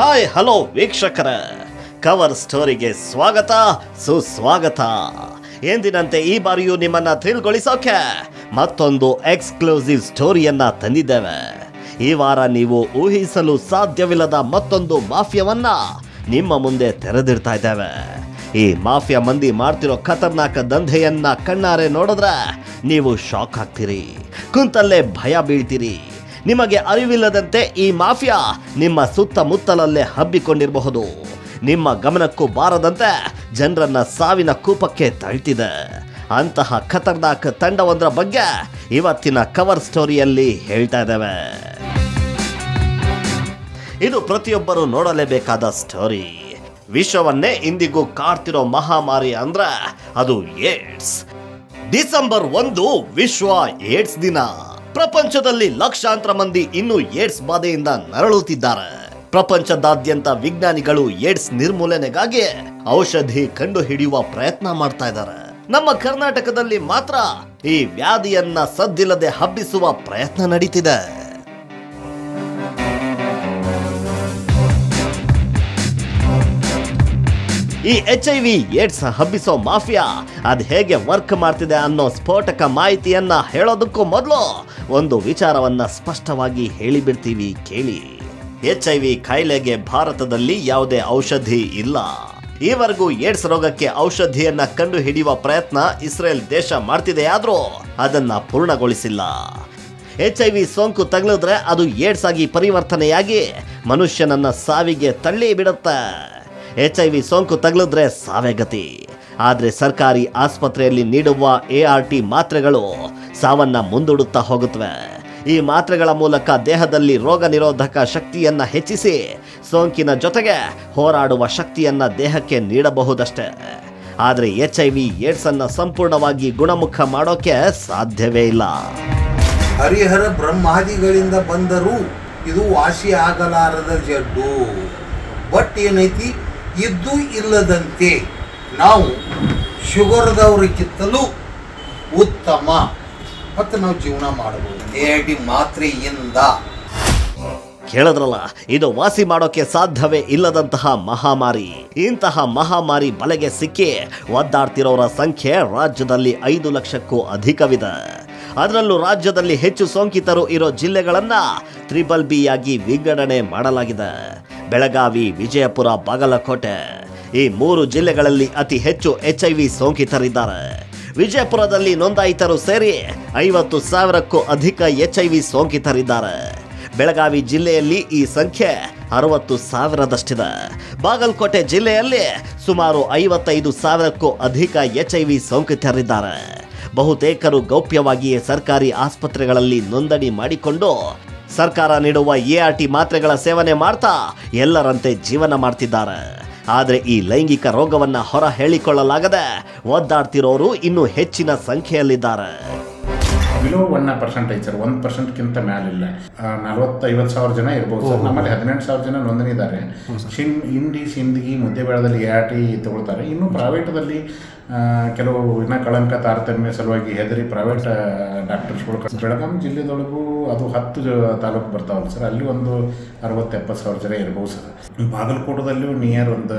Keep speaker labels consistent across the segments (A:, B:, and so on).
A: hi hello ವೀಕ್ಷಕರ cover ಸ್ಟೋರಿಗೆ ಸ್ವಾಗತ ಸುಸ್ವಾಗತ ಎಂದಿನಂತೆ ಈ ಬಾರಿಯೂ ನಿಮ್ಮನ್ನ ಥ್ರಿಲ್ಗೊಳಿಸೋಕೆ ಮತ್ತೊಂದು ಎಕ್ಸ್ಕ್ಲೂಸಿವ್ ಸ್ಟೋರಿಯನ್ನ ತಂದಿದ್ದೇವೆ ಈ ವಾರ ನೀವು ಊಹಿಸಲು ಸಾಧ್ಯವಿಲ್ಲದ ಮತ್ತೊಂದು ಮಾಫಿಯವನ್ನ ನಿಮ್ಮ ಮುಂದೆ ತೆರೆದಿಡ್ತಾ ಇದ್ದೇವೆ ಈ ಮಾಫಿಯಾ ಮಂದಿ ಮಾಡ್ತಿರೋ ಖತರ್ನಾಕ ದಂಧೆಯನ್ನ ಕಣ್ಣಾರೆ ನೋಡಿದ್ರೆ ನೀವು ಶಾಕ್ ಆಗ್ತೀರಿ ಕುಂತಲ್ಲೇ ಭಯ ಬೀಳ್ತೀರಿ ನಿಮಗೆ ಅರಿವಿಲ್ಲದಂತೆ ಈ ಮಾಫಿಯಾ ನಿಮ್ಮ ಸುತ್ತಮುತ್ತಲಲ್ಲೇ ಹಬ್ಬಿಕೊಂಡಿರಬಹುದು ನಿಮ್ಮ ಗಮನಕ್ಕೂ ಬಾರದಂತೆ ಜನರನ್ನ ಸಾವಿನ ಕೂಪಕ್ಕೆ ತಳ್ತಿದೆ ಅಂತಹ ಖತರ್ನಾಕ್ ತಂಡವೊಂದರ ಬಗ್ಗೆ ಇವತ್ತಿನ ಕವರ್ ಸ್ಟೋರಿಯಲ್ಲಿ ಹೇಳ್ತಾ ಇದ್ದೇವೆ ಇದು ಪ್ರತಿಯೊಬ್ಬರು ನೋಡಲೇಬೇಕಾದ ಸ್ಟೋರಿ ವಿಶ್ವವನ್ನೇ ಇಂದಿಗೂ ಕಾಡ್ತಿರೋ ಮಹಾಮಾರಿ ಅಂದ್ರೆ ಅದು ಏಡ್ಸ್ ಡಿಸೆಂಬರ್ ಒಂದು ವಿಶ್ವ ಏಡ್ಸ್ ದಿನ ಪ್ರಪಂಚದಲ್ಲಿ ಲಕ್ಷಾಂತರ ಮಂದಿ ಇನ್ನೂ ಏಡ್ಸ್ ಬಾಧೆಯಿಂದ ನರಳುತ್ತಿದ್ದಾರೆ ಪ್ರಪಂಚದಾದ್ಯಂತ ವಿಜ್ಞಾನಿಗಳು ಏಡ್ಸ್ ನಿರ್ಮೂಲನೆಗಾಗಿ ಔಷಧಿ ಕಂಡು ಹಿಡಿಯುವ ಪ್ರಯತ್ನ ಮಾಡ್ತಾ ಇದ್ದಾರೆ ನಮ್ಮ ಕರ್ನಾಟಕದಲ್ಲಿ ಮಾತ್ರ ಈ ವ್ಯಾಧಿಯನ್ನ ಸದ್ದಿಲ್ಲದೆ ಹಬ್ಬಿಸುವ ಪ್ರಯತ್ನ ನಡೀತಿದೆ ಈ ಎಚ್ ಐ ವಿ ಏಡ್ಸ್ ಹಬ್ಬಿಸೋ ಮಾಫಿಯಾ ಅದ್ ಹೇಗೆ ವರ್ಕ್ ಮಾಡ್ತಿದೆ ಅನ್ನೋ ಸ್ಫೋಟಕ ಮಾಹಿತಿಯನ್ನ ಹೇಳೋದಕ್ಕೂ ಮೊದಲು ಒಂದು ವಿಚಾರವನ್ನ ಸ್ಪಷ್ಟವಾಗಿ ಹೇಳಿಬಿಡ್ತೀವಿ ಕೇಳಿ ಎಚ್ ಐ ವಿ ಕಾಯಿಲೆಗೆ ಭಾರತದಲ್ಲಿ ಯಾವುದೇ ಔಷಧಿ ಇಲ್ಲ ಈವರೆಗೂ ಏಡ್ಸ್ ರೋಗಕ್ಕೆ ಔಷಧಿಯನ್ನ ಕಂಡು ಹಿಡಿಯುವ ಪ್ರಯತ್ನ ಇಸ್ರೇಲ್ ದೇಶ ಮಾಡ್ತಿದೆಯಾದ್ರೂ ಅದನ್ನ ಪೂರ್ಣಗೊಳಿಸಿಲ್ಲ ಎಚ್ ಐ ವಿ ಸೋಂಕು ತಗುಲಿದ್ರೆ ಅದು ಏಡ್ಸ್ ಆಗಿ ಪರಿವರ್ತನೆಯಾಗಿ ಮನುಷ್ಯನನ್ನ ಸಾವಿಗೆ ತಳ್ಳಿ ಬಿಡುತ್ತೆ ಎಚ್ ಐ ವಿ ಸೋಂಕು ತಗುಲಿದ್ರೆ ಸಾವೇ ಗತಿ ಆದ್ರೆ ಸರ್ಕಾರಿ ಆಸ್ಪತ್ರೆಯಲ್ಲಿ ನೀಡುವ ಎ ಆರ್ ಟಿ ಮಾತ್ರೆಗಳು ಸಾವನ್ನ ಮುಂದೂಡುತ್ತಾ ಹೋಗುತ್ತವೆ ಈ ಮಾತ್ರೆಗಳ ಮೂಲಕ ದೇಹದಲ್ಲಿ ರೋಗ ನಿರೋಧಕ ಶಕ್ತಿಯನ್ನ ಹೆಚ್ಚಿಸಿ ಸೋಂಕಿನ ಜೊತೆಗೆ ಹೋರಾಡುವ ಶಕ್ತಿಯನ್ನ ದೇಹಕ್ಕೆ ನೀಡಬಹುದಷ್ಟೇ ಆದ್ರೆ ಎಚ್ ಐ ವಿ ಏಡ್ಸ್ ಅನ್ನ ಸಂಪೂರ್ಣವಾಗಿ ಗುಣಮುಖ ಮಾಡೋಕೆ ಸಾಧ್ಯವೇ ಇಲ್ಲ
B: ಹರಿಹರ ಬ್ರಹ್ಮಾದಿಗಳಿಂದ ಬಂದರೂ ಇದು ವಾಸಿ ಆಗಲಾರದ ಜಡ್ಡು ಬಟ್ ಏನೈತಿ ಇದ್ದು ಇಲ್ಲದಂತೆ ನಾವು ಶುಗರ್ದವ್ರಿಗಿಂತಲೂ ಉತ್ತಮ ಮತ್ತು ನಾವು ಜೀವನ ಮಾಡಬಹುದು ಎಡಿ ಮಾತ್ರೆಯಿಂದ
A: ಕೇಳಿದ್ರಲ್ಲ ಇದು ವಾಸಿ ಮಾಡೋಕೆ ಸಾಧ್ಯವೇ ಇಲ್ಲದಂತಹ ಮಹಾಮಾರಿ ಇಂತಹ ಮಹಾಮಾರಿ ಬಲೆಗೆ ಸಿಕ್ಕಿ ಒದ್ದಾಡ್ತಿರೋರ ಸಂಖ್ಯೆ ರಾಜ್ಯದಲ್ಲಿ ಐದು ಲಕ್ಷಕ್ಕೂ ಅಧಿಕವಿದೆ ಅದರಲ್ಲೂ ರಾಜ್ಯದಲ್ಲಿ ಹೆಚ್ಚು ಸೋಂಕಿತರು ಇರೋ ಜಿಲ್ಲೆಗಳನ್ನ ತ್ರಿಬಲ್ ಬಿ ಆಗಿ ವಿಂಗಡಣೆ ಮಾಡಲಾಗಿದೆ ಬೆಳಗಾವಿ ವಿಜಯಪುರ ಬಾಗಲಕೋಟೆ ಈ ಮೂರು ಜಿಲ್ಲೆಗಳಲ್ಲಿ ಅತಿ ಹೆಚ್ಚು ಎಚ್ ಐ ವಿ ಸೋಂಕಿತರಿದ್ದಾರೆ ವಿಜಯಪುರದಲ್ಲಿ ನೋಂದಾಯಿತರು ಸೇರಿ ಐವತ್ತು ಸಾವಿರಕ್ಕೂ ಅಧಿಕ ಎಚ್ ಐ ವಿ ಸೋಂಕಿತರಿದ್ದಾರೆ ಬೆಳಗಾವಿ ಜಿಲ್ಲೆಯಲ್ಲಿ ಈ ಸಂಖ್ಯೆ ಅರವತ್ತು ಸಾವಿರದಷ್ಟಿದೆ ಬಾಗಲಕೋಟೆ ಜಿಲ್ಲೆಯಲ್ಲಿ ಸುಮಾರು ಐವತ್ತೈದು ಸಾವಿರಕ್ಕೂ ಅಧಿಕ ಎಚ್ ಐ ವಿ ಸೋಂಕಿತರಿದ್ದಾರೆ ಬಹುತೇಕರು ಗೌಪ್ಯವಾಗಿಯೇ ಸರ್ಕಾರಿ ಆಸ್ಪತ್ರೆಗಳಲ್ಲಿ ನೋಂದಣಿ ಮಾಡಿಕೊಂಡು ಸರ್ಕಾರ ನೀಡುವ ಎ ಆರ್ ಟಿ ಮಾತ್ರೆಗಳ ಸೇವನೆ ಮಾಡ್ತಾ ಎಲ್ಲರಂತೆ ಜೀವನ ಮಾಡ್ತಿದ್ದಾರೆ ಆದರೆ ಈ ಲೈಂಗಿಕ ರೋಗವನ್ನ ಹೊರ ಹೇಳಿಕೊಳ್ಳಲಾಗದೆ ಒದ್ದಾಡ್ತಿರೋರು ಇನ್ನೂ ಹೆಚ್ಚಿನ ಸಂಖ್ಯೆಯಲ್ಲಿದ್ದಾರೆ
C: ಬಿಲೋ ಒನ್ ಪರ್ಸೆಂಟ್ ಐತೆ ಸರ್ ಒಂದು ಪರ್ಸೆಂಟ್ಗಿಂತ ಮ್ಯಾಲಿಲ್ಲ ನಲ್ವತ್ತು ಐವತ್ತು ಸಾವಿರ ಜನ ಇರ್ಬೋದು ಸರ್ ನಮ್ಮಲ್ಲಿ ಹದಿನೆಂಟು ಸಾವಿರ ಜನ ನೋಂದಣಿ ಇದ್ದಾರೆ ಶಿನ್ ಹಿಂಡಿ ಸಿಂದಗಿ ಮುದ್ದೆಬೇಳದಲ್ಲಿ ಎ ಆರ್ ಟಿ ತಗೊಳ್ತಾರೆ ಇನ್ನು ಪ್ರೈವೇಟದಲ್ಲಿ ಆ, ಕೆಲವು ಇನ್ನ ಕಳಂಕ ತಾರತಮ್ಯ ಸಲುವಾಗಿ ಹೆದರಿ ಪ್ರೈವೇಟ್ ಡಾಕ್ಟರ್ಸ್ಗಳು ಕ- ಬೆಳಗಾವಿ ಜಿಲ್ಲೆದೊಳಗೂ ಅದು ಹತ್ತು ಜ- ತಾಲೂಕು ಬರ್ತಾವಲ್ಲ ಸರ್ ಅಲ್ಲಿ ಒಂದು ಅರವತ್ತು ಎಪ್ಪತ್ತು ಸಾವಿರ ಜನ ಇರ್ಬೋದು ಸರ್ ಬಾಗಲಕೋಟದಲ್ಲೂ ನಿಯರ್ ಒಂದು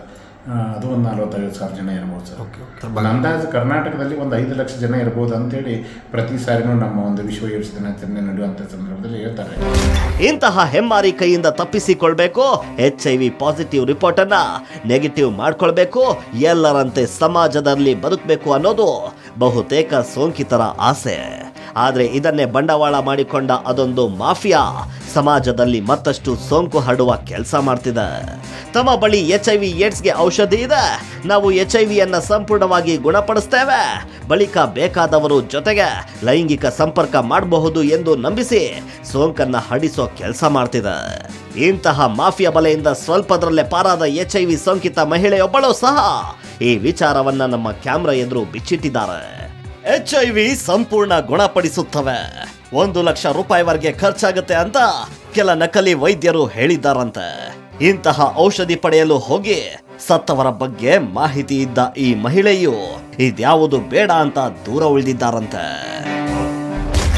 C: ಆ, ಅದು ಒಂದು ನಲ್ವತ್ತೈವತ್ತು ಸಾವಿರ ಜನ ಇರ್ಬೋದು ಸರ್ ಅಂದಾಜು ಕರ್ನಾಟಕದಲ್ಲಿ ಒಂದು ಐದು ಲಕ್ಷ ಜನ ಇರ್ಬೋದು ಅಂತೇಳಿ ಪ್ರತಿ ಸಾರಿನೂ ನಮ್ಮ ಒಂದು ವಿಶ್ವ ಏಡ್ಸ್ ದಿನಾಚರಣೆ ನಡೆಯುವಂಥ ಸಂದರ್ಭದಲ್ಲಿ ಹೇಳ್ತಾರೆ
A: ಇಂತಹ ಹೆಮ್ಮಾರಿ ಕೈಯಿಂದ ತಪ್ಪಿಸಿಕೊಳ್ಬೇಕು H I V positive report ಅನ್ನ ನೆಗೆಟಿವ್ ಮಾಡ್ಕೊಳ್ಬೇಕು ಎಲ್ಲರಂತೆ ಸಮಾಜದಲ್ಲಿ ಬದುಕಬೇಕು ಅನ್ನೋದು ಬಹುತೇಕ ಸೋಂಕಿತರ ಆಸೆ ಆದ್ರೆ ಇದನ್ನೇ ಬಂಡವಾಳ ಮಾಡಿಕೊಂಡ ಅದೊಂದು ಮಾಫಿಯಾ ಸಮಾಜದಲ್ಲಿ ಮತ್ತಷ್ಟು ಸೋಂಕು ಹರಡುವ ಕೆಲಸ ಮಾಡ್ತಿದೆ ತಮ್ಮ ಬಳಿ ಎಚ್ ಐ ವಿ ಏಡ್ಸ್ಗೆ ಔಷಧಿ ಇದೆ ನಾವು ಎಚ್ ಐ ವಿಯನ್ನ ಸಂಪೂರ್ಣವಾಗಿ ಗುಣಪಡಿಸ್ತೇವೆ ಬಳಿಕ ಬೇಕಾದವರು ಜೊತೆಗೆ ಲೈಂಗಿಕ ಸಂಪರ್ಕ ಮಾಡಬಹುದು ಎಂದು ನಂಬಿಸಿ ಸೋಂಕನ್ನ ಹರಡಿಸೋ ಕೆಲಸ ಮಾಡ್ತಿದೆ ಇಂತಹ ಮಾಫಿಯಾ ಬಲೆಯಿಂದ ಸ್ವಲ್ಪದರಲ್ಲೇ ಪಾರಾದ ಎಚ್ ಐ ವಿ ಸೋಂಕಿತ ಮಹಿಳೆಯೊಬ್ಬಳು ಸಹ ಈ ವಿಚಾರವನ್ನ ನಮ್ಮ ಕ್ಯಾಮ್ರಾ ಎದುರು ಬಿಚ್ಚಿಟ್ಟಿದ್ದಾರೆ ಎಚ್ ಐ ವಿ ಸಂಪೂರ್ಣ ಗುಣಪಡಿಸುತ್ತವೆ ಒಂದು ಲಕ್ಷ ರೂಪಾಯಿವರೆಗೆ ಖರ್ಚಾಗುತ್ತೆ ಅಂತ ಕೆಲ ನಕಲಿ ವೈದ್ಯರು ಹೇಳಿದ್ದಾರಂತೆ ಇಂತಹ ಔಷಧಿ ಪಡೆಯಲು ಹೋಗಿ ಸತ್ತವರ ಬಗ್ಗೆ ಮಾಹಿತಿ ಇದ್ದ ಈ ಮಹಿಳೆಯು ಇದ್ಯಾವುದು ಬೇಡ ಅಂತ ದೂರ ಉಳಿದಿದ್ದಾರಂತೆ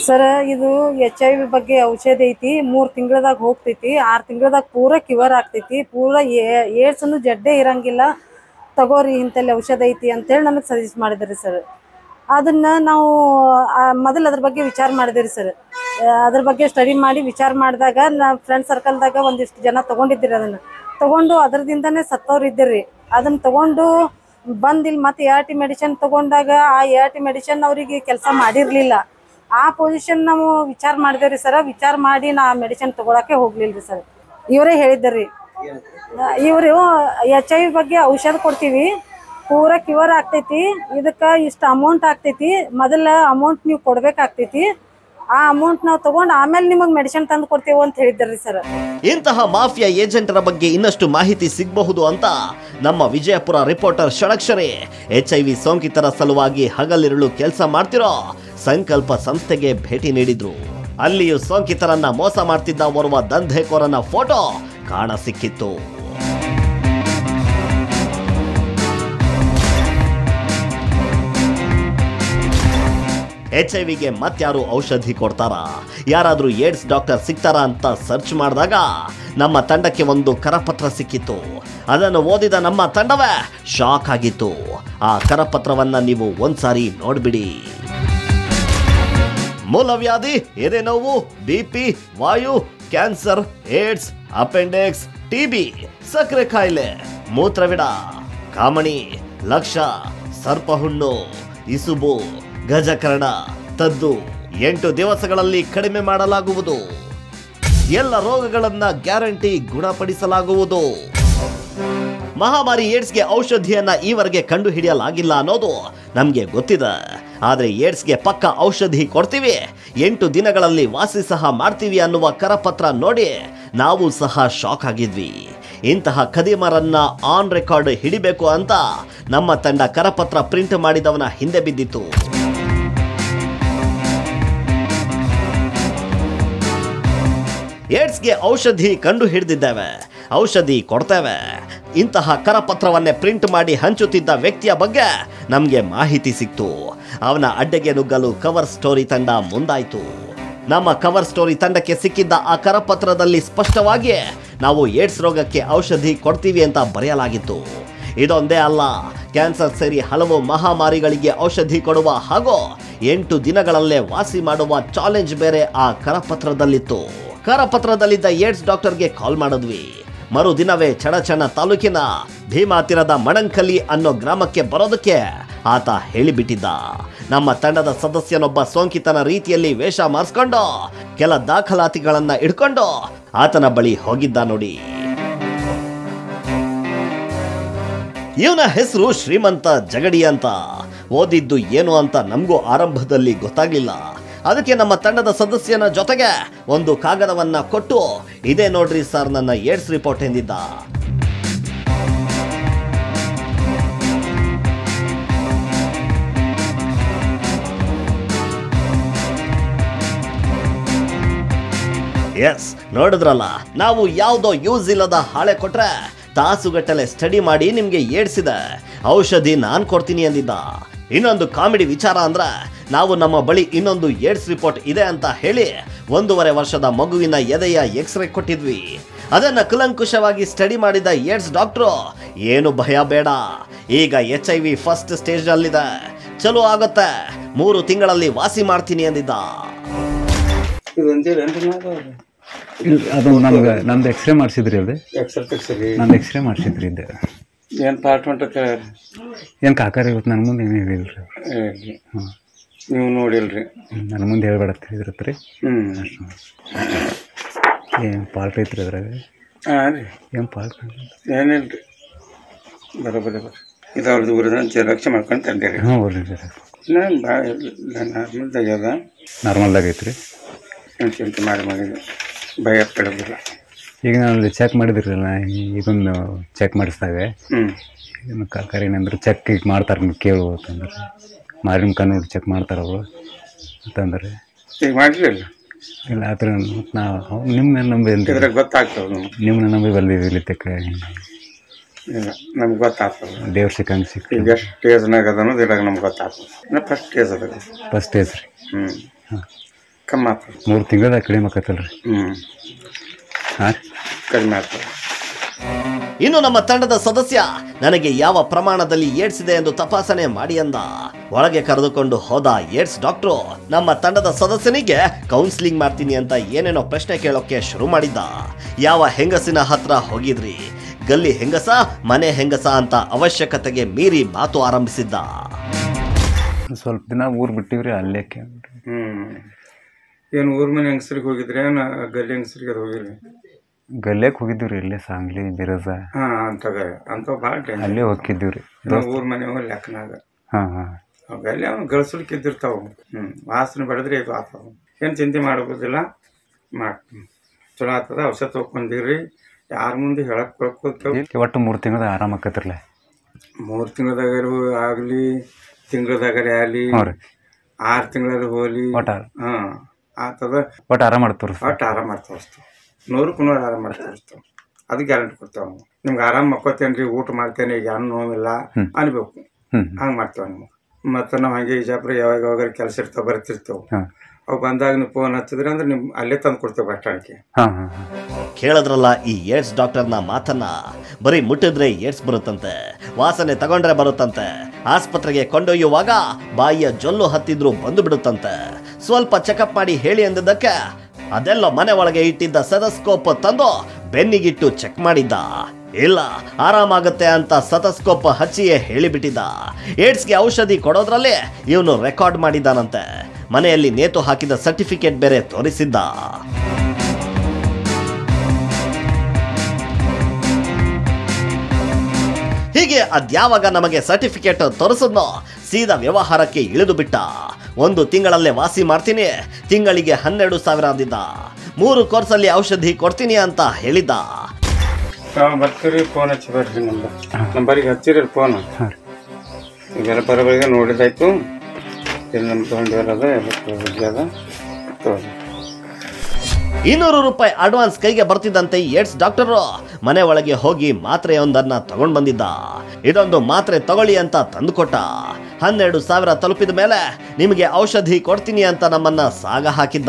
D: ಸರ್ ಇದು ಎಚ್ ಐ ವಿ ಬಗ್ಗೆ ಔಷಧಿ ಐತಿ ಮೂರು ತಿಂಗಳದಾಗ ಹೋಗ್ತೈತಿ ಆರು ತಿಂಗಳದಾಗ ಪೂರ ಕ್ಯೂರ್ ಆಗ್ತೈತಿ ಪೂರ ಏಡ್ಸನ್ನು ಜಡ್ಡೆ ಇರಂಗಿಲ್ಲ ತಗೋರಿ ಇಂಥಲ್ಲಿ ಔಷಧ ಐತಿ ಅಂತೇಳಿ ನಮಗೆ ಸಜೆಸ್ಟ್ ಮಾಡಿದ್ರಿ ಸರ್ ಅದನ್ನ ನಾವು ಮೊದಲು ಅದ್ರ ಬಗ್ಗೆ ವಿಚಾರ ಮಾಡಿದಿರಿ ಸರ್ ಅದ್ರ ಬಗ್ಗೆ ಸ್ಟಡಿ ಮಾಡಿ ವಿಚಾರ ಮಾಡಿದಾಗ ನಾ ಫ್ರೆಂಡ್ ಸರ್ಕಲ್ದಾಗ ಒಂದಿಷ್ಟು ಜನ ತಗೊಂಡಿದ್ದೀರಿ ಅದನ್ನು ತಗೊಂಡು ಅದರದಿಂದನೇ ಸತ್ತವ್ರು ಇದ್ದೀರಿ ಅದನ್ನ ತಗೊಂಡು ಬಂದು ಇಲ್ಲಿ ಮತ್ತೆ ಎ ಆರ್ ಟಿ ಮೆಡಿಸಿನ್ ತಗೊಂಡಾಗ ಆ ಎ ಆರ್ ಟಿ ಮೆಡಿಸಿನ್ ಅವರಿಗೆ ಕೆಲಸ ಮಾಡಿರಲಿಲ್ಲ ಆ ಪೊಸಿಷನ್ ನಾವು ವಿಚಾರ ಮಾಡಿದೇವ್ರಿ ಸರ್ ವಿಚಾರ ಮಾಡಿ ನಾ ಮೆಡಿಸಿನ್ ತಗೊಳಕ್ಕೆ ಹೋಗ್ಲಿಲ್ಲ ರೀ ಸರ್ ಇವರೇ ಹೇಳಿದ್ದರಿ ಇವರು ಎಚ್ ಐ ವಿ ಬಗ್ಗೆ ಔಷಧ ಕೊಡ್ತೀವಿ ಪೂರ ಕ್ಯೂರ್ ಆಗ್ತೈತಿ ಇದಕ್ಕೆ ಇಷ್ಟು ಅಮೌಂಟ್ ಆಗ್ತೈತಿ ಮೊದಲ ಅಮೌಂಟ್ ನೀವು ಕೊಡ್ಬೇಕಾಗ್ತೈತಿ ಆ ಅಮೌಂಟ್ ನಾವು ತಗೊಂಡು ಆಮೇಲೆ ನಿಮಗೆ ಮೆಡಿಸಿನ್ ತಂದು ಕೊಡ್ತೀವಿ ಅಂತ ಹೇಳಿದ್ರಿ ಸರ್
A: ಇಂತಹ ಮಾಫಿಯಾ ಏಜೆಂಟರ ಬಗ್ಗೆ ಇನ್ನಷ್ಟು ಮಾಹಿತಿ ಸಿಗಬಹುದು ಅಂತ ನಮ್ಮ ವಿಜಯಪುರ ರಿಪೋರ್ಟರ್ ಷಡಕ್ಷರೆ ಎಚ್ ಐ ವಿ ಸೋಂಕಿತರ ಸಲುವಾಗಿ ಹಗಲಿರುಳು ಕೆಲಸ ಮಾಡ್ತಿರೋ ಸಂಕಲ್ಪ ಸಂಸ್ಥೆಗೆ ಭೇಟಿ ನೀಡಿದ್ರು ಅಲ್ಲಿಯೂ ಸೋಂಕಿತರನ್ನ ಮೋಸ ಮಾಡ್ತಿದ್ದ ಓರ್ವ ದಂಧೆಕೋರನ ಫೋಟೋ ಕಾಣ ಸಿಕ್ಕಿತ್ತು ಎಚ್ ಐ ವಿಗೆ ಮತ್ಯಾರು ಔಷಧಿ ಕೊಡ್ತಾರಾ ಯಾರಾದ್ರೂ ಏಡ್ಸ್ ಡಾಕ್ಟರ್ ಸಿಗ್ತಾರಾ ಅಂತ ಸರ್ಚ್ ಮಾಡಿದಾಗ ನಮ್ಮ ತಂಡಕ್ಕೆ ಒಂದು ಕರಪತ್ರ ಸಿಕ್ಕಿತ್ತು ಅದನ್ನು ಓದಿದ ನಮ್ಮ ತಂಡವೇ ಶಾಕ್ ಆಗಿತ್ತು ಆ ಕರಪತ್ರವನ್ನ ನೀವು ಒಂದ್ಸಾರಿ ನೋಡ್ಬಿಡಿ ಮೂಲವ್ಯಾಧಿ ಎದೆ ನೋವು ಬಿಪಿ ವಾಯು ಕ್ಯಾನ್ಸರ್ ಏಡ್ಸ್ ಅಪೆಂಡಿಕ್ಸ್ ಟಿಬಿ ಸಕ್ಕರೆ ಕಾಯಿಲೆ ಮೂತ್ರವಿಡ ಕಾಮಣಿ ಲಕ್ಷ ಸರ್ಪಹುಣ್ಣು ಇಸುಬು ಗಜಕರ್ಣ ತದ್ದು ಎಂಟು ದಿವಸಗಳಲ್ಲಿ ಕಡಿಮೆ ಮಾಡಲಾಗುವುದು ಎಲ್ಲ ರೋಗಗಳನ್ನ ಗ್ಯಾರಂಟಿ ಗುಣಪಡಿಸಲಾಗುವುದು ಮಹಾಮಾರಿ ಏಡ್ಸ್ಗೆ ಔಷಧಿಯನ್ನ ಈವರೆಗೆ ಕಂಡು ಹಿಡಿಯಲಾಗಿಲ್ಲ ಅನ್ನೋದು ನಮಗೆ ಗೊತ್ತಿದೆ ಆದರೆ ಏಡ್ಸ್ಗೆ ಪಕ್ಕ ಔಷಧಿ ಕೊಡ್ತೀವಿ ಎಂಟು ದಿನಗಳಲ್ಲಿ ವಾಸಿ ಸಹ ಮಾಡ್ತೀವಿ ಅನ್ನುವ ಕರಪತ್ರ ನೋಡಿ ನಾವು ಸಹ ಶಾಕ್ ಆಗಿದ್ವಿ ಇಂತಹ ಖದೀಮರನ್ನ ಆನ್ ರೆಕಾರ್ಡ್ ಹಿಡಿಬೇಕು ಅಂತ ನಮ್ಮ ತಂಡ ಕರಪತ್ರ ಪ್ರಿಂಟ್ ಮಾಡಿದವನ ಹಿಂದೆ ಬಿದ್ದಿತ್ತು ಏಡ್ಸ್ಗೆ ಔಷಧಿ ಕಂಡು ಹಿಡಿದಿದ್ದೇವೆ ಔಷಧಿ ಕೊಡ್ತೇವೆ ಇಂತಹ ಕರಪತ್ರವನ್ನೇ ಪ್ರಿಂಟ್ ಮಾಡಿ ಹಂಚುತ್ತಿದ್ದ ವ್ಯಕ್ತಿಯ ಬಗ್ಗೆ ನಮಗೆ ಮಾಹಿತಿ ಸಿಕ್ತು ಅವನ ಅಡ್ಡೆಗೆ ನುಗ್ಗಲು ಕವರ್ ಸ್ಟೋರಿ ತಂಡ ಮುಂದಾಯಿತು ನಮ್ಮ ಕವರ್ ಸ್ಟೋರಿ ತಂಡಕ್ಕೆ ಸಿಕ್ಕಿದ್ದ ಆ ಕರಪತ್ರದಲ್ಲಿ ಸ್ಪಷ್ಟವಾಗಿ ನಾವು ಏಡ್ಸ್ ರೋಗಕ್ಕೆ ಔಷಧಿ ಕೊಡ್ತೀವಿ ಅಂತ ಬರೆಯಲಾಗಿತ್ತು ಇದೊಂದೇ ಅಲ್ಲ ಕ್ಯಾನ್ಸರ್ ಸೇರಿ ಹಲವು ಮಹಾಮಾರಿಗಳಿಗೆ ಔಷಧಿ ಕೊಡುವ ಹಾಗೂ ಎಂಟು ದಿನಗಳಲ್ಲೇ ವಾಸಿ ಮಾಡುವ ಚಾಲೆಂಜ್ ಬೇರೆ ಆ ಕರಪತ್ರದಲ್ಲಿತ್ತು ಕರಪತ್ರದಲ್ಲಿದ್ದ ಏಡ್ಸ್ ಡಾಕ್ಟರ್ಗೆ ಕಾಲ್ ಮಾಡಿದ್ವಿ ಮರುದಿನವೇ ಚಡಚಣ ತಾಲೂಕಿನ ಭೀಮಾ ತೀರದ ಮಣಂಕಲಿ ಅನ್ನೋ ಗ್ರಾಮಕ್ಕೆ ಬರೋದಕ್ಕೆ ಆತ ಹೇಳಿಬಿಟ್ಟಿದ್ದ ನಮ್ಮ ತಂಡದ ಸದಸ್ಯನೊಬ್ಬ ಸೋಂಕಿತನ ರೀತಿಯಲ್ಲಿ ವೇಷ ಮಾರಿಸ್ಕೊಂಡು ಕೆಲ ದಾಖಲಾತಿಗಳನ್ನ ಇಟ್ಕೊಂಡು ಆತನ ಬಳಿ ಹೋಗಿದ್ದ ನೋಡಿ ಇವನ ಹೆಸರು ಶ್ರೀಮಂತ ಜಗಡಿ ಅಂತ ಓದಿದ್ದು ಏನು ಅಂತ ನಮಗೂ ಆರಂಭದಲ್ಲಿ ಗೊತ್ತಾಗ್ಲಿಲ್ಲ ಅದಕ್ಕೆ ನಮ್ಮ ತಂಡದ ಸದಸ್ಯನ ಜೊತೆಗೆ ಒಂದು ಕಾಗದವನ್ನ ಕೊಟ್ಟು ಇದೇ ನೋಡ್ರಿ ಸರ್ ನನ್ನ ಏಡ್ಸ್ ರಿಪೋರ್ಟ್ ಎಂದಿದ್ದ ಎಸ್ ನೋಡಿದ್ರಲ್ಲ ನಾವು ಯಾವುದೋ ಯೂಸ್ ಇಲ್ಲದ ಹಾಳೆ ಕೊಟ್ರೆ ತಾಸುಗಟ್ಟಲೆ ಸ್ಟಡಿ ಮಾಡಿ ನಿಮ್ಗೆ ಏಡ್ಸಿದೆ ಔಷಧಿ ನಾನ್ ಕೊಡ್ತೀನಿ ಅಂದಿದ್ದ ಇನ್ನೊಂದು ಕಾಮಿಡಿ ವಿಚಾರ ಅಂದ್ರೆ ನಾವು ನಮ್ಮ ಬಳಿ ಇನ್ನೊಂದು ಏಡ್ಸ್ ರಿಪೋರ್ಟ್ ಇದೆ ಅಂತ ಹೇಳಿ ಒಂದೂವರೆ ವರ್ಷದ ಮಗುವಿನ ಎದೆಯ ಎಕ್ಸ್ರೇ ಕೊಟ್ಟಿದ್ವಿ ಅದನ್ನ ಕುಲಂಕುಷವಾಗಿ ಸ್ಟಡಿ ಮಾಡಿದ ಏಡ್ಸ್ ಡಾಕ್ಟ್ರು ಏನು ಭಯ ಬೇಡ ಈಗ H I V first stage ಅಲ್ಲಿದೆ ಚಲೋ ಆಗುತ್ತೆ ಮೂರು ತಿಂಗಳಲ್ಲಿ ವಾಸಿ ಮಾಡ್ತೀನಿ ಅಂದಿದ್ದ
E: ಇಲ್ಲ ಅದು ನಮ್ಗೆ ನಂದು ಎಕ್ಸ್ರೇ ಮಾಡಿಸಿದ್ರಿ ಅದು
F: ಎಕ್ಸಲ್ ತೆಗ್ಸಿರಿ
E: ನಂದು ಎಕ್ಸ್ರೇ ಮಾಡಿಸಿದ್ರಿ ಇದು
F: ಏನ್ ಪಾರ್ಟ್ಮೆಂಟ್ ಕೇಳ್ರಿ
E: ಏನು ಕಾಕಾರ ಇವತ್ತು ನನ್ನ ಮುಂದೆ ಏನು ಹೇಳಿಲ್ರಿ
F: ಹೇಳ್ರಿ ನೀವು ನೋಡಿಲ್ರಿ
E: ನನ್ನ ಮುಂದೆ ಹೇಳ್ಬೇಡತ್ತೆ ಇದ್ರತ್ರಿ
F: ಹ್ಮ್
E: ಏನು ಪಾಲ್ಟ್ ಐತ್ರಿ ಅದ್ರಾಗ
F: ಹಾ ರೀ
E: ಏನು ಪಾಲ್ಟ್
F: ಏನಿಲ್ರಿ ಬರೋಬರಿ ಬರ್ರಿ ಇದು ಅವ್ರದ್ದು ಊರದ ಜೆರಾಕ್ಸ್ ಮಾಡ್ಕೊಂಡು ತಂದಿರಿ
E: ಹಾಂ ಬರ್ರಿ ಸರ್
F: ನಾನು ಭಾಳ ಇಲ್ಲ ನಾರ್ಮಲ್ ತೆಗ್ಯದ
E: ನಾರ್ಮಲ್ದಾಗ ಐತ್ರಿ
F: ಏನು ಚಿಂತೆ ಮಾಡಿ ಮಾಡಿದ್ವಿ ಭಯ ಪಡೋದಿಲ್ಲ
E: ಈಗ ನಾನು ಚೆಕ್ ಮಾಡಿದ್ರಲ್ಲ ಇದೊಂದು ಚೆಕ್ ಮಾಡಿಸಿದಾಗ
F: ಹ್ಮ್
E: ಏನು ಕಾಕಾರ ಏನಂದ್ರೆ ಚೆಕ್ ಈಗ ಮಾಡ್ತಾರೆ ನೀವು ಕೇಳು ಅಂತಂದ್ರೆ ಮಾರಿನ ಕಣ್ಣು ಚೆಕ್ ಮಾಡ್ತಾರೆ ಅವರು ಅಂತಂದ್ರೆ
F: ಈಗ ಮಾಡಿರಿ ಅಲ್ಲ
E: ಇಲ್ಲ ಆ ಥರ ನಾವು ನಿಮ್ಮನ್ನ ನಂಬಿ ಅಂತ
F: ಇದ್ರಾಗ ಗೊತ್ತಾಗ್ತಾವ ನಮ್ಗೆ
E: ನಿಮ್ಮನ್ನ ನಂಬಿ ಬಂದಿದ್ದೀವಿ ಇಲ್ಲಿ ತಕ್ಕ
F: ಇಲ್ಲ ನಮ್ಗೆ ಗೊತ್ತಾಗ್ತದ
E: ದೇವ್ರ ಸಿಕ್ಕಂಗೆ ಸಿಕ್ಕ
F: ಈಗ ಎಷ್ಟು ಸ್ಟೇಜ್ನಾಗ ಅದ ಅನ್ನೋದು ಇದ್ರಾಗ ನಮ್ಗೆ ಗೊತ್ತಾಗ್ತದೆ ಇನ್ನು ಫಸ್ಟ್ ಸ್ಟೇಜ್ ಅದ
E: ಫಸ್ಟ್ ಸ್ಟೇಜ್ ರೀ
F: ಹ್ಮ್
E: ಹಾಂ
F: ಕಮ್ಮಿ ಆಗ್ತದೆ
E: ಮೂರು ತಿಂಗಳದಾಗ ಕಡಿಮೆ ಆಕತ್ತಲ್ರಿ
F: ಹ್ಞೂ
E: ಹಾಂ
F: ಕಡಿಮೆ ಆಗ್ತದೆ
A: ಇನ್ನು ನಮ್ಮ ತಂಡದ ಸದಸ್ಯ ನನಗೆ ಯಾವ ಪ್ರಮಾಣದಲ್ಲಿ ಏಡ್ಸ್ ಇದೆ ಎಂದು ತಪಾಸಣೆ ಮಾಡಿ ಅಂದ ಒಳಗೆ ಕರೆದುಕೊಂಡು ಹೋದ ಏಡ್ಸ್ ಡಾಕ್ಟ್ರು ನಮ್ಮ ತಂಡದ ಸದಸ್ಯನಿಗೆ ಕೌನ್ಸಿಲಿಂಗ್ ಮಾಡ್ತೀನಿ ಅಂತ ಏನೇನೋ ಪ್ರಶ್ನೆ ಕೇಳೋಕೆ ಶುರು ಮಾಡಿದ್ದ ಯಾವ ಹೆಂಗಸಿನ ಹತ್ರ ಹೋಗಿದ್ರಿ ಗಲ್ಲಿ ಹೆಂಗಸ ಮನೆ ಹೆಂಗಸ ಅಂತ ಅವಶ್ಯಕತೆಗೆ ಮೀರಿ ಮಾತು ಆರಂಭಿಸಿದ್ದ
E: ಸ್ವಲ್ಪ ದಿನ ಊರು ಬಿಟ್ಟಿವ್ರಿ ಅಲ್ಲೇ ಕೇಳ್ರಿ
F: ಹ್ಞೂ ಏನು ಊರ್ ಮನೆ ಹೆಂಗಸ್ರಿಗೆ ಹೋಗಿದ್ರೆ ಏನು ಗಲ್ಲಿ ಹೆಂಗಸ್ರಿಗೆ ಅದು ಹೋಗಿರಿ
E: ಗಲ್ಯಾಕ್ ಹೋಗಿದ್ದೀವಿ ರೀ ಇಲ್ಲೇ ಸಾಂಗ್ಲಿ ಬಿರಜ
F: ಹಾಂ ಅಂತದ ಅಂತ ಭಾಳ ಟೆನ್ಷನ್
E: ಅಲ್ಲೇ ಹೋಗಿದ್ದೀವಿ ರೀ
F: ಊರ್ ಮನೆ ಹೋಗಿ ಲೆಕ್ಕನಾಗ
E: ಹಾಂ ಹಾಂ
F: ಅವೆಲ್ಲ ಅವ್ನು ಗಳಿಸ್ಲಿಕ್ಕೆ ಇದ್ದಿರ್ತಾವ ಹ್ಞೂ ವಾಸನೆ ಬಡಿದ್ರೆ ಇದು ಆತಾವ ಏನು ಚಿಂತೆ ಮಾಡೋದಿಲ್ಲ ಮಾಡ್ತೀನಿ ಚಲೋ ಆಗ್ತದ ಔಷಧ ತೊಗೊಂಡಿರಿ ಯಾರ ಮುಂದೆ ಹೇಳಕ್ ಕೊಳ್ಕೋತೇವೆ
E: ಇಲ್ಲಿ ಒಟ್ಟು ಮೂರು ತಿಂಗಳದಾಗ ಆರಾಮ ಆಕತ್ರಲ್ಲ
F: ಮೂರು ತಿಂಗಳದಾಗ ಆಗಲಿ ತಿಂಗಳದಾಗ ಆಗಲಿ
E: ಹ್ಞೂ ರೀ
F: ಆರು ತಿಂಗಳಲ್ಲಿ ಹೋಗ್ಲಿ
E: ಒಟ್ಟು
F: ಹಾಂ ಆಗ್ತದ
E: ಒಟ್ಟು ಆರಾಮ ಮಾಡ್ತೀವಿ ರೀ
F: ಒಟ್ಟು ಆರಾಮ ಮಾಡಿ ತೋರಿಸ್ತು ನೂರಕ್ಕೆ ನೂರು ಆರಾಮ ಮಾಡಿ ತೋರಿಸ್ತು ಅದು ಗ್ಯಾರಂಟಿ ಕೊಡ್ತಾವ ನಾವು ನಿಮ್ಗೆ ಆರಾಮ ಮಕ್ಕೋತೇನೆ ರೀ ಊಟ ಮಾಡ್ತೇನೆ ಈಗ ಏನು ನೋವಿಲ್ಲ ಅನ್ಬೇಕು
E: ಹ್ಞೂ
F: ಹಂಗೆ ಮಾಡ್ತೇವೆ ನಿಮ್ಗೆ ಮತ್ತು ನಾವು ಹಂಗೆ ಇಜಾಪುರ ಯಾವಾಗ ಯಾವಾಗ ಕೆಲಸ ಇರ್ತಾವೆ ಬರ್ತಿರ್ತೇವೆ
E: ಹಾಂ
F: ಅವು ಬಂದಾಗ ನೀವು ಫೋನ್ ಹಚ್ಚಿದ್ರೆ ಅಂದ್ರೆ ನಿಮ್ ಅಲ್ಲೇ ತಂದು ಕೊಡ್ತೇವೆ ಬಸ್ ಸ್ಟ್ಯಾಂಡ್ಗೆ
E: ಹಾಂ ಹಾಂ ಹಾಂ
A: ಕೇಳಿದ್ರಲ್ಲ ಈ ಏಡ್ಸ್ ಡಾಕ್ಟರ್ನ ಮಾತನ್ನ ಬರೀ ಮುಟ್ಟಿದ್ರೆ ಏಡ್ಸ್ ಬರುತ್ತಂತೆ ವಾಸನೆ ತಗೊಂಡ್ರೆ ಬರುತ್ತಂತೆ ಆಸ್ಪತ್ರೆಗೆ ಕೊಂಡೊಯ್ಯುವಾಗ ಬಾಯಿಯ ಜೊಲ್ಲು ಹತ್ತಿದ್ರು ಬಂದು ಬಿಡುತ್ತಂತೆ ಸ್ವಲ್ಪ ಚೆಕಪ್ ಮಾಡಿ ಹೇಳಿ ಅಂದಿದ್ದಕ್ಕೆ ಅದೆಲ್ಲ ಮನೆ ಒಳಗೆ ಇಟ್ಟಿದ್ದ ಸೆದಸ್ಕೋಪ್ ತಂದು ಬೆನ್ನಿಗಿಟ್ಟು ಚೆಕ್ ಮಾಡಿದ್ದ ಇಲ್ಲ ಆರಾಮಾಗುತ್ತೆ ಅಂತ ಸತಸ್ಕೋಪ್ ಹಚ್ಚಿಯೇ ಹೇಳಿಬಿಟ್ಟಿದ್ದ ಏಡ್ಸ್ಗೆ ಔಷಧಿ ಕೊಡೋದ್ರಲ್ಲೇ ಇವನು ರೆಕಾರ್ಡ್ ಮಾಡಿದ್ದಾನಂತೆ ಮನೆಯಲ್ಲಿ ನೇತು ಹಾಕಿದ ಸರ್ಟಿಫಿಕೇಟ್ ಬೇರೆ ತೋರಿಸಿದ್ದ ಹೀಗೆ ಅದ್ಯಾವಾಗ ನಮಗೆ ಸರ್ಟಿಫಿಕೇಟ್ ತೋರಿಸಿದ್ನೋ ಸೀದಾ ವ್ಯವಹಾರಕ್ಕೆ ಇಳಿದು ಬಿಟ್ಟ ಒಂದು ತಿಂಗಳಲ್ಲೇ ವಾಸಿ ಮಾಡ್ತೀನಿ ತಿಂಗಳಿಗೆ ಹನ್ನೆರಡು ಸಾವಿರ ಅಂದಿದ್ದ ಮೂರು ಕೋರ್ಸಲ್ಲಿ ಔಷಧಿ ಕೊಡ್ತೀನಿ ಅಂತ ಹೇಳಿದ್ದ
F: ನಾವು ಬರ್ತೀರಿ ಫೋನ್ ಹಚ್ಚಿ ಬರ್ರಿ ನಂಬರ್ ನಂಬರಿಗೆ ಹಚ್ಚಿರಿ ಫೋನ್
E: ಹಾಂ ರೀ
F: ಈಗೆಲ್ಲ ಬರೋಬರಿಗೆ ನೋಡಿದಾಯ್ತು ಇಲ್ಲಿ ನಮ್ಮ ತೊಗೊಂಡಿರೋದ ಎಲ್ಲ ಅದ ತಗೊಳ್ಳಿ
A: ಇನ್ನೂರು ರೂಪಾಯಿ ಅಡ್ವಾನ್ಸ್ ಕೈಗೆ ಬರ್ತಿದ್ದಂತೆ ಏಡ್ಸ್ ಡಾಕ್ಟರು ಮನೆ ಒಳಗೆ ಹೋಗಿ ಮಾತ್ರೆಯೊಂದನ್ನ ತಗೊಂಡ್ ಬಂದಿದ್ದ ಇದೊಂದು ಮಾತ್ರೆ ತಗೊಳ್ಳಿ ಅಂತ ತಂದುಕೊಟ್ಟ ಹನ್ನೆರಡು ಸಾವಿರ ತಲುಪಿದ ಮೇಲೆ ನಿಮಗೆ ಔಷಧಿ ಕೊಡ್ತೀನಿ ಅಂತ ನಮ್ಮನ್ನ ಸಾಗ ಹಾಕಿದ್ದ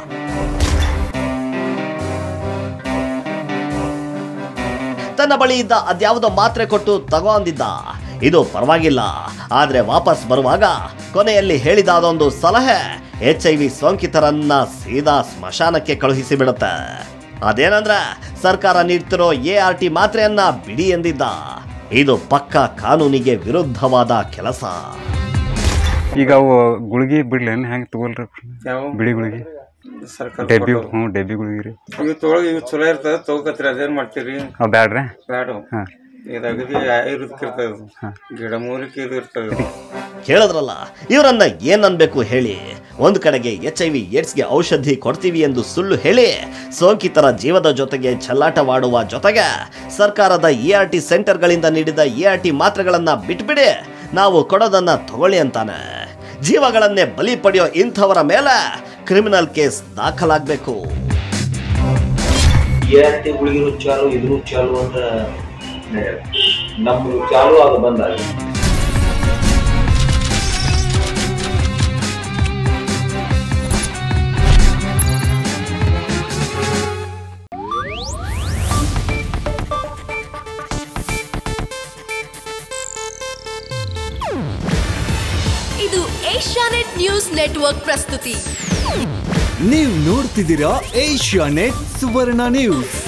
A: ತನ್ನ ಬಳಿ ಇದ್ದ ಅದ್ಯಾವುದೋ ಮಾತ್ರೆ ಕೊಟ್ಟು ತಗೋ ಅಂದಿದ್ದ ಇದು ಪರವಾಗಿಲ್ಲ ಆದ್ರೆ ವಾಪಸ್ ಬರುವಾಗ ಕೊನೆಯಲ್ಲಿ ಹೇಳಿದ ಅದೊಂದು ಸಲಹೆ ಎಚ್ ಐ ವಿ ಸೋಂಕಿತರನ್ನ ಸೀದಾ ಸ್ಮಶಾನಕ್ಕೆ ಕಳುಹಿಸಿ ಬಿಡುತ್ತೆ ಅದೇನಂದ್ರೆ ಸರ್ಕಾರ ನೀಡ್ತಿರೋ ಎ ಆರ್ ಟಿ ಮಾತ್ರೆಯನ್ನ ಬಿಡಿ ಎಂದಿದ್ದ ಇದು ಪಕ್ಕ ಕಾನೂನಿಗೆ ವಿರುದ್ಧವಾದ ಕೆಲಸ
E: ಈಗ ಅವು ಗುಳಿಗೆ ಬಿಡ್ಲೇನು ಹೆಂಗೆ ತಗೊಳ್ರಿ
F: ಯಾವ
E: ಬಿಳಿ ಗುಳಿಗೆ
F: ಸರ್ಕಾರ
E: ಡೆಬ್ಬಿ ಹ್ಞೂ ಡೆಬ್ಬಿ ಗುಳಿಗೆ ರೀ
F: ಇವು ತೊಗೊಳಗೆ ಇವು ಚಲೋ ಇರ್ತದ ತಗೋಕತ್ರಿ ಅದೇನ್ ಮಾಡ್ತೀರಿ
E: ಅವು ಬ್ಯಾಡ್ರಿ
F: ಬೇಡ
E: ಹಾಂ
F: ಇದು ಅಗದಿ ಆಯುರ್ವೇದಕ್ಕೆ ಇರ್ತದ ಗಿಡ ಮೂಲಿಕೆ ಇದು ಇರ್ತದ
A: ಕೇಳಿದ್ರಲ್ಲ ಇವರನ್ನ ಏನ್ ಅನ್ಬೇಕು ಹೇಳಿ ಒಂದು ಕಡೆಗೆ ಎಚ್ ಐ ವಿ ಏಡ್ಸ್ಗೆ ಔಷಧಿ ಕೊಡ್ತೀವಿ ಎಂದು ಸುಳ್ಳು ಹೇಳಿ ಸೋಂಕಿತರ ಜೀವದ ಜೊತೆಗೆ ಚೆಲ್ಲಾಟವಾಡುವ ಜೊತೆಗೆ ಸರ್ಕಾರದ ಇ ಆರ್ ಟಿ ಸೆಂಟರ್ಗಳಿಂದ ನೀಡಿದ ಇ ಆರ್ ಟಿ ಮಾತ್ರೆಗಳನ್ನ ಬಿಟ್ಬಿಡಿ ನಾವು ಕೊಡೋದನ್ನ ತಗೊಳ್ಳಿ ಅಂತಾನೆ ಜೀವಗಳನ್ನೇ ಬಲಿ ಪಡೆಯೋ ಇಂಥವರ ಮೇಲೆ ಕ್ರಿಮಿನಲ್ ಕೇಸ್ ದಾಖಲಾಗಬೇಕು
G: ಟಿ ಗುಳಿಗಿನೂ ಚಾಲು ಇದನ್ನು ಚಾಲು ಅಂತ ನಡೆಯಲ್ಲ ನಮ್ದು ಚಾಲು ಆಗ ಬಂದಾಗ
H: ಇದು ಏಷ್ಯಾನೆಟ್ ನ್ಯೂಸ್ ನೆಟ್ವರ್ಕ್ ಪ್ರಸ್ತುತಿ
I: ನೀವು ನೋಡ್ತಿದ್ದೀರಾ ಏಷ್ಯಾ ನೆಟ್ ಸುವರ್ಣ ನ್ಯೂಸ್